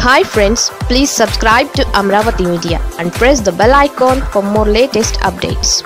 hi friends please subscribe to Amaravati media and press the bell icon for more latest updates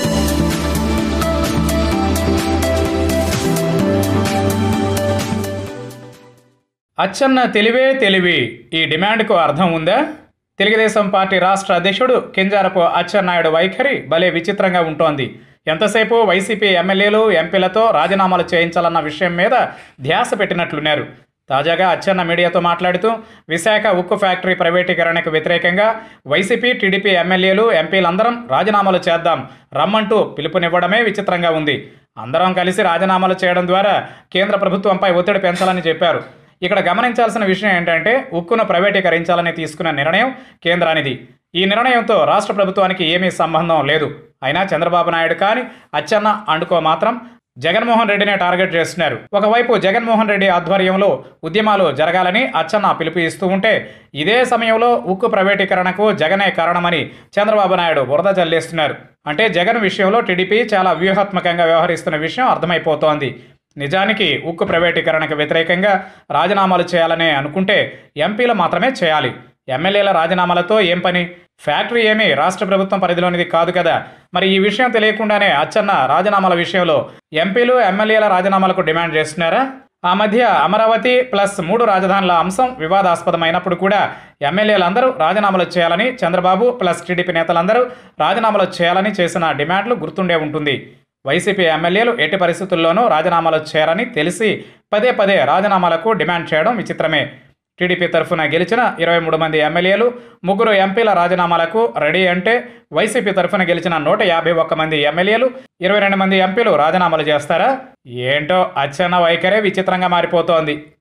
Atchanna తెలివే తెలివి ఈ డిమాండ్కు అర్థం ఉందా తెలుగుదేశం పార్టీ రాష్ట్ర అధ్యక్షుడు కింజారపు అచ్చెన్నాయుడు వైఖరి భలే విచిత్రంగా ఉంటోంది ఎంతసేపు వైసీపీ ఎమ్మెల్యేలు ఎంపీలతో రాజీనామాలు చేయించాలన్న విషయం మీద ధ్యాస పెట్టినట్లున్నారు తాజాగా అచ్చెన్న మీడియాతో మాట్లాడుతూ విశాఖ ఉక్కు ఫ్యాక్టరీ ప్రైవేటీకరణకు వ్యతిరేకంగా వైసీపీ టీడీపీ ఎమ్మెల్యేలు ఎంపీలందరం రాజీనామాలు చేద్దాం రమ్మంటూ పిలుపునివ్వడమే విచిత్రంగా ఉంది అందరం కలిసి రాజీనామాలు చేయడం ద్వారా కేంద్ర ప్రభుత్వంపై ఒత్తిడి పెంచాలని చెప్పారు ఇక్కడ గమనించాల్సిన విషయం ఏంటంటే ఉక్కును ప్రైవేటీకరించాలని తీసుకున్న నిర్ణయం కేంద్రానిది ఈ నిర్ణయంతో రాష్ట్ర ప్రభుత్వానికి ఏమీ సంబంధం లేదు అయినా చంద్రబాబు నాయుడు కానీ అచ్చెన్న అండుకో మాత్రం జగన్మోహన్ రెడ్డినే టార్గెట్ చేస్తున్నారు ఒకవైపు జగన్మోహన్ రెడ్డి ఆధ్వర్యంలో ఉద్యమాలు జరగాలని అచ్చెన్న పిలుపు ఇస్తూ ఉంటే ఇదే సమయంలో ఉక్కు ప్రైవేటీకరణకు జగనే కారణమని చంద్రబాబు నాయుడు బురద జల్లేస్తున్నారు అంటే జగన్ విషయంలో టీడీపీ చాలా వ్యూహాత్మకంగా వ్యవహరిస్తున్న విషయం అర్థమైపోతోంది నిజానికి ఉక్కు ప్రైవేటీకరణకు వ్యతిరేకంగా రాజీనామాలు చేయాలనే అనుకుంటే ఎంపీలు మాత్రమే చేయాలి ఎమ్మెల్యేల రాజీనామాలతో ఏం పని ఫ్యాక్టరీ ఏమీ రాష్ట్ర ప్రభుత్వం పరిధిలోనిది కాదు కదా మరి ఈ విషయం తెలియకుండానే అచ్చన్న రాజీనామాల విషయంలో ఎంపీలు ఎమ్మెల్యేల రాజీనామాలకు డిమాండ్ చేస్తున్నారా ఆ మధ్య అమరావతి ప్లస్ మూడు రాజధానుల అంశం వివాదాస్పదమైనప్పుడు కూడా ఎమ్మెల్యేలందరూ రాజీనామాలు చేయాలని చంద్రబాబు ప్లస్ టీడీపీ నేతలందరూ రాజీనామాలు చేయాలని చేసిన డిమాండ్లు గుర్తుండే ఉంటుంది వైసీపీ ఎమ్మెల్యేలు ఎట్టి పరిస్థితుల్లోనూ రాజీనామాలు చేయాలని తెలిసి పదే పదే రాజీనామాలకు డిమాండ్ చేయడం విచిత్రమే టీడీపీ తరఫున గెలిచిన ఇరవై మూడు మంది ఎమ్మెల్యేలు ముగ్గురు ఎంపీల రాజీనామాలకు రెడీ అంటే వైసీపీ తరఫున గెలిచిన నూట యాభై ఒక్క మంది ఎమ్మెల్యేలు ఇరవై రెండు మంది ఎంపీలు రాజీనామాలు చేస్తారా ఏంటో అచ్చెన్న వైఖరే విచిత్రంగా మారిపోతోంది